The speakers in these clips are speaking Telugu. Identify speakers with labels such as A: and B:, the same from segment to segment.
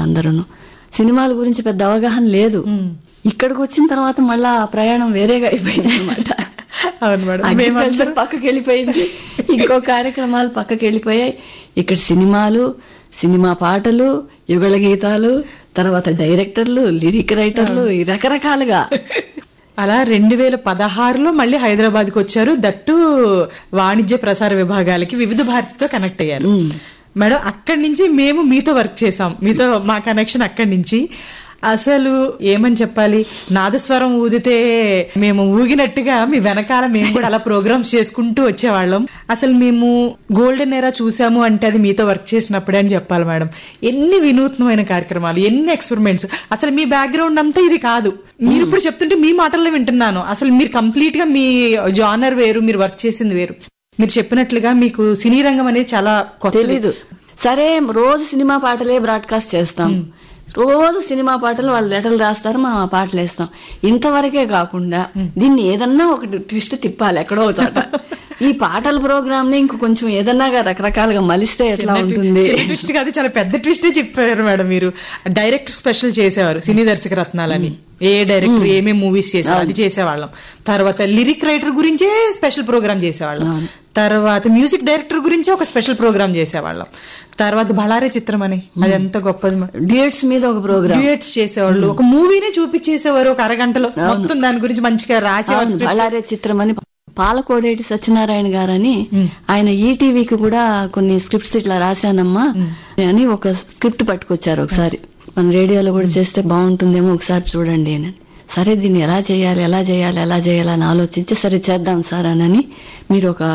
A: అందరూను సినిమాల గురించి పెద్ద అవగాహన లేదు ఇక్కడికి వచ్చిన తర్వాత మళ్ళా ఆ ప్రయాణం వేరేగా అయిపోయింది అనమాట
B: అవును మేడం
A: అగ్రికల్చర్ పక్కకి వెళ్ళిపోయింది ఇంకో కార్యక్రమాలు పక్కకి వెళ్ళిపోయాయి ఇక్కడ సినిమాలు సినిమా పాటలు యుగళ గీతాలు తర్వాత డైరెక్టర్లు లిరిక్ రైటర్లు ఈ రకరకాలుగా
B: అలా రెండు వేల పదహారులో మళ్ళీ హైదరాబాద్ కు వచ్చారు దట్టు వాణిజ్య ప్రసార విభాగాలకి వివిధ భారతితో కనెక్ట్ అయ్యారు మేడం అక్కడి నుంచి మేము మీతో వర్క్ చేసాం మీతో మా కనెక్షన్ అక్కడి నుంచి అసలు ఏమని చెప్పాలి నాదస్వరం ఊదితే మేము ఊగినట్టుగా మీ వెనకాల మేము కూడా అలా ప్రోగ్రామ్స్ చేసుకుంటూ వచ్చేవాళ్ళం అసలు మేము గోల్డెన్ ఎరా చూసాము అంటే అది మీతో వర్క్ చేసినప్పుడే అని చెప్పాలి మేడం ఎన్ని వినూత్నమైన కార్యక్రమాలు ఎన్ని ఎక్స్పెరిమెంట్స్ అసలు మీ బ్యాక్గ్రౌండ్ అంతా ఇది కాదు మీరు ఇప్పుడు చెప్తుంటే మీ మాటల్లో వింటున్నాను అసలు మీరు కంప్లీట్ గా మీ జానర్ వేరు మీరు వర్క్ చేసింది వేరు మీరు చెప్పినట్లుగా మీకు సినీ రంగం అనేది చాలా కొత్త
A: తెలీదు సరే రోజు సినిమా పాటలే బ్రాడ్కాస్ట్ చేస్తాం రోజు సినిమా పాటలు వాళ్ళు లెటర్లు రాస్తారు మనం ఆ పాటలు వేస్తాం ఇంతవరకే కాకుండా దీన్ని ఏదన్నా ఒకటి ట్విస్ట్ తిప్పాలి ఎక్కడో ఒక చోట ఈ పాటల ప్రోగ్రామ్ ని ఇంక కొంచెం ఏదన్నా రకరకాలుగా మలిస్తే ఎట్లా ఉంటుంది
B: చిన్న ట్విస్ట్ కాదు చాలా పెద్ద ట్విస్టే చెప్పారు మేడం మీరు డైరెక్టర్ స్పెషల్ చేసేవారు సినీ దర్శక రత్నాలని ఏ డైరెక్టర్ ఏమేమి మూవీస్ చేసేవారు అది చేసేవాళ్ళం తర్వాత లిరిక్ రైటర్ గురించే స్పెషల్ ప్రోగ్రామ్ చేసేవాళ్ళం తర్వాత మ్యూజిక్ డైరెక్టర్ గురించే ఒక స్పెషల్ ప్రోగ్రామ్ చేసేవాళ్ళం తర్వాత బళారే చిత్రం అని అది ఎంత గొప్పది మేడం.
A: డ్యూయట్స్ మీద ఒక ప్రోగ్రామ్
B: డ్యూయట్స్ చేసేవాళ్ళు ఒక మూవీనే చూపించేసేవారు ఒక అరగంటలో మొత్తం దాని గురించి మంచిగా రాసేవారు
A: అవును, బళ్ళారే చిత్రం అని పాలకోడేటి సత్యనారాయణ గారని ఆయన ఈటీవీకి కూడా కొన్ని స్క్రిప్ట్స్ ఇట్లా రాశానమ్మా అని ఒక స్క్రిప్ట్ పట్టుకొచ్చారు ఒకసారి మన రేడియోలో కూడా చేస్తే బాగుంటుందేమో ఒకసారి చూడండి అని సరే దీన్ని ఎలా చేయాలి ఎలా చేయాలి ఎలా చేయాలి అని ఆలోచించి సరే చేద్దాం సార్ అని మీరు ఒక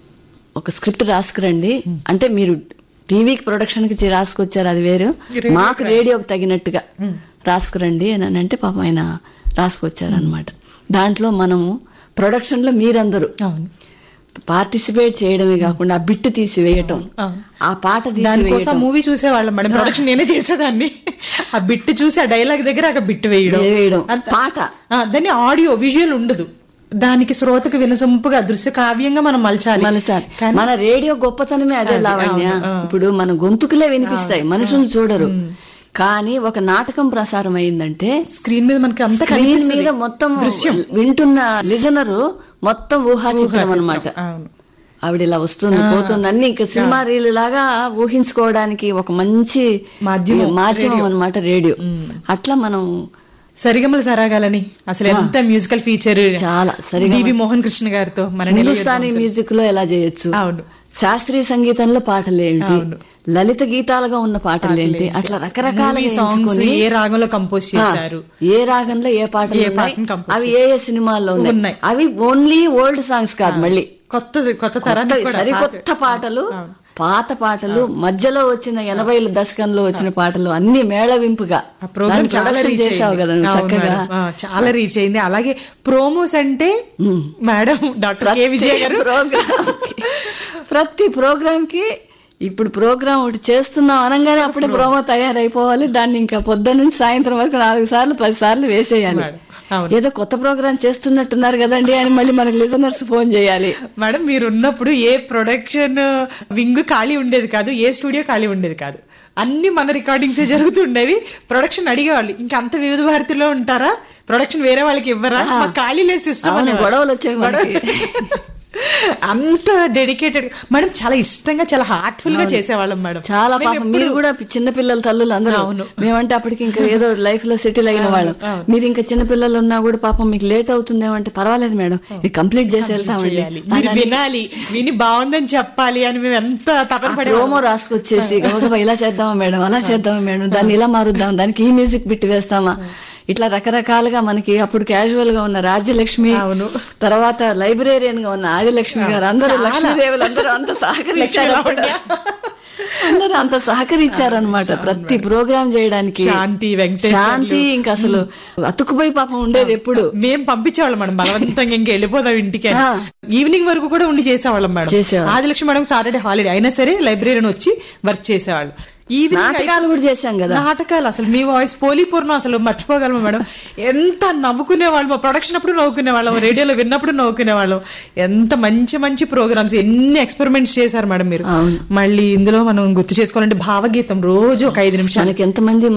A: ఒక స్క్రిప్ట్ రాసుకురండి అంటే మీరు టీవీకి ప్రొడక్షన్ కి రాసుకొచ్చారు అది వేరు మాకు రేడియోకి తగినట్టుగా రాసుకురండి అని అని అంటే పాపం ఆయన రాసుకొచ్చారు అనమాట దాంట్లో మనము ప్రొడక్షన్ లో మీరందరూ
B: అవును
A: పార్టిసిపేట్ చేయడమే కాకుండా ఆ బిట్ తీసివేయటం
B: అవును.
A: ఆ పాట
B: దానికోసం
A: తీసివేయటం
B: మూవీ చూసేవాళ్ళం మేడం ప్రొడక్షన్ నేనే చేసేదాన్ని ఆ బిట్ చూసి ఆ డైలాగ్ దగ్గర ఆ బిట్ వేయడం
A: వేయడం.
B: అంత-
A: పాట.
B: ఆ, దాన్ని ఆడియో విజువల్ ఉండదు దానికి శ్రోతకు వినసొంపుగా దృశ్య కావ్యంగా మనం మలచాలి
A: మలచాలి
B: కానీ
A: మన రేడియో గొప్పతనమే అదే
B: అది,
A: లావణ్య
B: అవును, ఆ.
A: ఇప్పుడు మన గొంతుకులే వినిపిస్తాయి మనుషులు చూడరు కానీ ఒక నాటకం ప్రసారం అయిందంటే
B: స్క్రీన్ మీద మనకి అంత
A: స్క్రీన్ మీద మొత్తం వింటున్న లిజనరు మొత్తం ఊహా చిత్రం అనమాట
B: అవును
A: ఆవిడ ఇలా వస్తుంది పోతుంది అన్ని ఇంకా సినిమా రీల్ లాగా ఊహించుకోవడానికి ఒక మంచి
B: మాధ్యమం,
A: మాధ్యమం అన్నమాట రేడియో అట్లా మనం
B: సరిగమల సరాగాలని అసలు ఎంత మ్యూజికల్ ఫీచర్
A: చాలా సరిగమ.
B: డివి మోహన్ కృష్ణ గారితో మన
A: హిందుస్థానీ మ్యూజిక్ లో ఎలా చేయొచ్చు
B: అవును
A: శాస్త్రీయ సంగీతంలో పాటలు ఏంటి
B: అవును.
A: లలిత గీతాలుగా ఉన్న పాటలు ఏంటి అట్లా రకరకాలుగా
B: సాంగ్స్
A: ఎంచుకొని
B: ఏ రాగంలో కంపోజ్ చేశారు
A: ఏ రాగంలో ఏ పాటలు
B: ఏ
A: ఉన్నాయి
B: పాటను compose
A: అవి ఏ ఏ సినిమాల్లో ఉన్నాయి
B: ఉన్నాయి.
A: అవి ఓన్లీ ఓల్డ్ సాంగ్స్ కాదు మళ్ళీ
B: కొత్త కొత్త తరానికి
A: కొత్త-
B: కూడా
A: సరికొత్త పాటలు పాత పాటలు మధ్యలో వచ్చిన ఎనభైల దశకంలో వచ్చిన పాటలు అన్ని మేళవింపుగా
B: ఆ ప్రోగ్రామ్
A: దాన్ని
B: చాలా
A: production
B: రీచ్
A: చేసావు కదా నువ్వు
B: అవును
A: చక్కగా
B: మేడం. ఆ, చాలా రీచ్ అయింది అలాగే ప్రోమోస్ అంటే మేడం డాక్టర్ కే విజయ్ గారు
A: ప్రోగ్రామ్ ప్రతి ప్రోగ్రామ్ కి ఇప్పుడు ప్రోగ్రామ్ ఒకటి చేస్తున్నాం అనగానే అప్పుడే ప్రోమో తయారైపోవాలి దాన్ని ఇంకా పొద్దున్న నుంచి సాయంత్రం వరకు నాలుగు సార్లు పది సార్లు వేసేయాలి
B: మేడం, అవును.
A: ఏదో కొత్త ప్రోగ్రామ్ చేస్తున్నట్టున్నారు కదండి అని మళ్ళీ మనకి లిజనర్స్ ఫోన్ చేయాలి
B: మేడం మీరు ఉన్నప్పుడు ఏ ప్రొడక్షన్ వింగ్ ఖాళీ ఉండేది కాదు ఏ స్టూడియో ఖాళీ ఉండేది కాదు అన్ని మన రికార్డింగ్స్ జరుగుతుండేవి ప్రొడక్షన్ అడిగేవాళ్ళు ఇంకా అంత వివిధ భారతిలో ఉంటారా ప్రొడక్షన్ వేరే వాళ్ళకి ఇవ్వరా మాకు ఖాళీ లేదు సిస్టమ్
A: అవును, గొడవలు వచ్చాయి మనకి.
B: అంత డెడికేటెడ్ మేడం చాలా ఇష్టంగా చాలా హార్ట్ఫుల్ గా చేసేవాళ్ళం మేడం
A: చాలా
B: మేము
A: పాపం మీరు కూడా చిన్న పిల్లల తల్లులు అందరూ
B: అవును.
A: మేమంటే అప్పటికి ఇంకా ఏదో లైఫ్ లో సెటిల్ అయిన వాళ్ళం మీరు ఇంకా చిన్న పిల్లలు ఉన్నా కూడా పాపం మీకు లేట్ అవుతుందేమో అంటే పర్వాలేదు మేడం ఇది కంప్లీట్ చేసి వెళ్తామండి
B: చేయాలి. మీరు వినాలి విని బాగుందని చెప్పాలి అని మేము ఎంత తపన పడే
A: ప్రోమో రాసుకొచ్చేసి గబగబా ఇలా చేద్దామా మేడం అలా చేద్దామా మేడం దాన్ని ఇలా మారుద్దాం దానికి ఈ మ్యూజిక్ బిట్ వేస్తామా ఇట్లా రకరకాలుగా మనకి అప్పుడు క్యాజువల్ గా ఉన్న రాజ్యలక్ష్మి
B: అవును.
A: తర్వాత లైబ్రేరియన్ గా ఉన్న ఆదిలక్ష్మి గారు అందరూ లక్ష్మీదేవులు అందరూ అంత సహకరించారు
B: లక్ష్మీ
A: అందరూ అంత సహకరించారనమాట ప్రతి ప్రోగ్రామ్ చేయడానికి
B: శాంతి, వెంకటేశ్వర్లు.
A: శాంతి ఇంకా అసలు అతుకుపోయి పాపం ఉండేది ఎప్పుడు
B: మేము పంపించేవాళ్ళం మేడం బలవంతంగా ఇంక వెళ్ళిపోదాం ఇంటికి అని.
A: ఆ.
B: ఈవినింగ్ వరకు కూడా ఉండి చేసేవాళ్ళం మేడం
A: చేసేవాళ్ళం.
B: ఆదిలక్ష్మి మేడం సాటర్డే హాలిడే అయినా సరే లైబ్రరీని వచ్చి వర్క్ చేసేవాళ్ళు ఈవినింగ్
A: నాటకాలు కూడా చేశాం కదా
B: నాటకాలు అసలు మీ వాయిస్ పోలీపూర్ణం అసలు మర్చిపోగలము మేడం ఎంత నవ్వుకునే వాళ్ళం ప్రొడక్షన్ అప్పుడు నవ్వుకునే వాళ్ళం రేడియోలో విన్నప్పుడు నవ్వుకునే వాళ్ళం ఎంత మంచి మంచి ప్రోగ్రామ్స్ ఎన్ని ఎక్స్పెరిమెంట్స్ చేశారు మేడం మీరు
A: అవును.
B: మళ్ళీ ఇందులో మనం గుర్తు చేసుకోవాలంటే భావగీతం రోజు ఒక ఐదు నిమిషాలు
A: మనకి ఎంతమంది